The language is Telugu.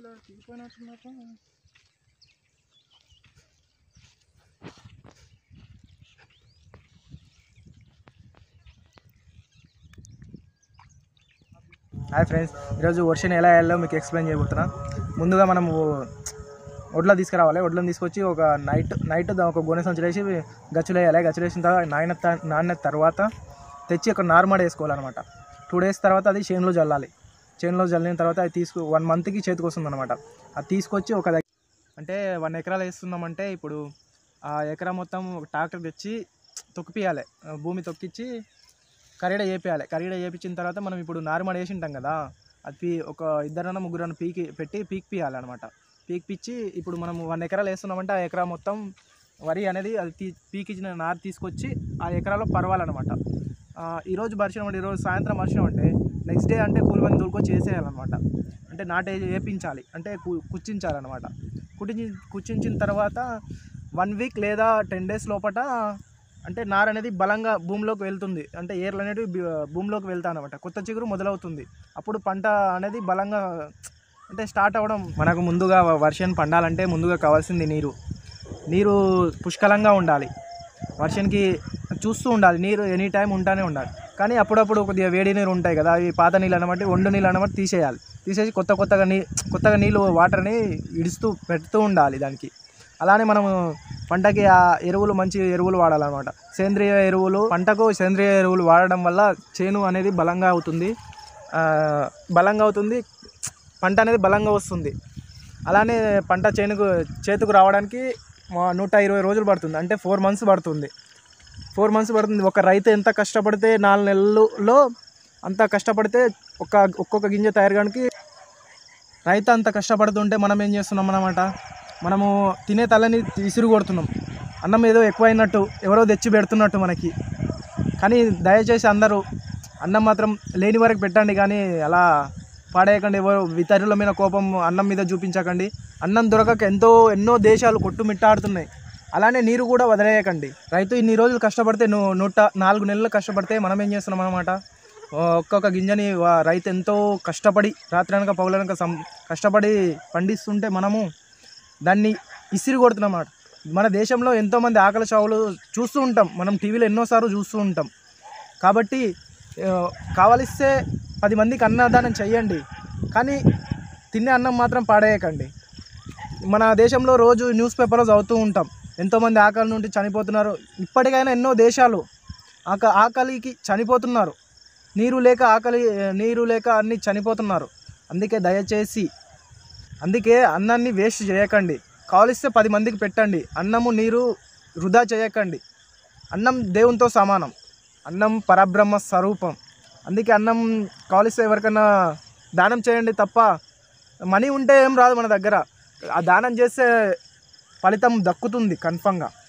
కనిపిస్తలేదు దిగిపోయినట్టున్నారు హాయ్ ఫ్రెండ్స్ ఈరోజు వర్షన్ ఎలా వెళ్ళాలో మీకు ఎక్స్ప్లెయిన్ చేయబోతున్నా ముందుగా మనము వడ్లు తీసుకురావాలి వడ్లను తీసుకొచ్చి ఒక నైట్ నైట్ దా- ఒక గోనె సంచులు వేసి గచ్చులు వేయాలి గచ్చులు వేసిన తర్వాత నాణ్యత నాణ్యత తర్వాత తెచ్చి ఒక నార్మల్ వేసుకోవాలన్నమాట టూ డేస్ తర్వాత అది చేనులో జల్లాలి చేనులో జల్లిన తర్వాత అది తీసుకు వన్ మంత్కి చేతికి వస్తుంది అనమాట అది తీసుకొచ్చి ఒక దగ్గర అంటే వన్ ఎకరాలు వేస్తున్నామంటే ఇప్పుడు ఆ ఎకరా మొత్తం ఒక ట్రాక్టర్ తెచ్చి తొక్కిపియాలి భూమి తొక్కిచ్చి కరీడ వేపియాలి కరీడ వేపించిన తర్వాత మనం ఇప్పుడు నార్మల్ వేసి ఉంటాం కదా అది పీ ఒక ఇద్దరన్నా ముగ్గురన్నా పీకి పెట్టి పీక్ పియాలి అనమాట పీక్ పిచ్చి ఇప్పుడు మనం వన్ ఎకరాలు వేస్తున్నామంటే ఆ ఎకరా మొత్తం వరి అనేది అది తీ పీకిచ్చిన నారు తీసుకొచ్చి ఆ ఎకరాలో పరవాలన్నమాట ఆ, ఈరోజు పరిచయం అంటే ఈరోజు సాయంత్రం పరిచయం అంటే నెక్స్ట్ డే అంటే కూలి మంది దొరుకొచ్చి వేసేయాలన్నమాట అంటే నాటే వేపించాలి అంటే కు- కుచ్చించాలన్నమాట కుట్టించి కుచ్చించిన తర్వాత వన్ వీక్ లేదా టెన్ డేస్ లోపట అంటే నార అనేది బలంగా భూమిలోకి వెళ్తుంది అంటే ఏర్లు అనేవి బి- భూమిలోకి వెళ్తా అనమాట కొత్త చిగురు మొదలవుతుంది అప్పుడు పంట అనేది బలంగా అంటే స్టార్ట్ అవ్వడం మనకు ముందుగా వర్షం పండాలంటే ముందుగా కావాల్సింది నీరు నీరు పుష్కలంగా ఉండాలి వర్షానికి చూస్తూ ఉండాలి నీరు ఎనీ టైం ఉంటానే ఉండాలి కానీ అప్పుడప్పుడు కొద్దిగా వేడి నీరు ఉంటాయి కదా అవి పాత నీళ్ళు అనమాట వండు నీళ్ళు అనమాట తీసేయాలి తీసేసి కొత్త కొత్తగా నీ కొత్తగా నీళ్ళు వాటర్ని ఇడుస్తూ పెడుతూ ఉండాలి దానికి అలానే మనము పంటకి ఆ ఎరువులు మంచి ఎరువులు వాడాలన్నమాట సేంద్రియ ఎరువులు పంటకు సేంద్రియ ఎరువులు వాడడం వల్ల చేను అనేది బలంగా అవుతుంది ఆ, బలంగా అవుతుంది పంట అనేది బలంగా వస్తుంది అలానే పంట చేనుకు చేతికి రావడానికి మా- నూట ఇరవై రోజులు పడుతుంది అంటే ఫోర్ మంత్స్ పడుతుంది ఫోర్ మంత్స్ పడుతుంది ఒక రైతు ఎంత కష్టపడితే నాలుగు నెలల్లో అంత కష్టపడితే ఒక ఒక్కొక్క గింజ తయారు కావడానికి రైతు అంత కష్టపడుతుంటే మనం ఏం చేస్తున్నాం అన్నమాట మనము తినే తలని విసిరు కొడుతున్నాం అన్నం ఏదో ఎక్కువైనట్టు ఎవరో తెచ్చి పెడుతున్నట్టు మనకి కానీ దయచేసి అందరూ అన్నం మాత్రం లేని వరకు పెట్టండి కానీ అలా పాడేయకండి ఎవరు ఇతరుల మీద కోపం అన్నం మీద చూపించకండి అన్నం దొరకక ఎంతో ఎన్నో దేశాలు కొట్టుమిట్టాడుతున్నాయి అలానే నీరు కూడా వదిలేయకండి రైతు ఇన్ని రోజులు కష్టపడితే నువ్వు నూట నాలుగు నెలలు కష్టపడితే మనం ఏం చేస్తున్నాం అనమాట ఒక్కొక్క గింజని వా- రైతు ఎంతో కష్టపడి రాత్రనక పగులనక సం కష్టపడి పండిస్తుంటే మనము దాన్ని ఇసిరి కొడుతున్నాం అన్నమాట మన దేశంలో ఎంతోమంది ఆకలి చావులు చూస్తూ ఉంటాం మనం టీవీలో ఎన్నోసార్లు చూస్తూ ఉంటాం కాబట్టి ఆ, కావలిస్తే పది మందికి అన్నదానం చెయ్యండి కానీ తినే అన్నం మాత్రం పాడేయకండి మన దేశంలో రోజు న్యూస్ పేపర్లో చదువుతూ ఉంటాం ఎంతోమంది ఆకలి నుండి చనిపోతున్నారు ఇప్పటికైనా ఎన్నో దేశాలు ఆక ఆకలికి చనిపోతున్నారు నీరు లేక ఆకలి నీరు లేక అన్ని చనిపోతున్నారు అందుకే దయచేసి అందుకే అన్నాన్ని వేస్ట్ చేయకండి కావలిస్తే పది మందికి పెట్టండి అన్నము నీరు వృధా చేయకండి అన్నం దేవునితో సమానం అన్నం పరబ్రహ్మ స్వరూపం అందుకే అన్నం కావలిస్తే ఎవరికైనా దానం చేయండి తప్ప మనీ ఉంటే ఏం రాదు మన దగ్గర ఆ దానం చేస్తే ఫలితం దక్కుతుంది కన్ఫామ్గా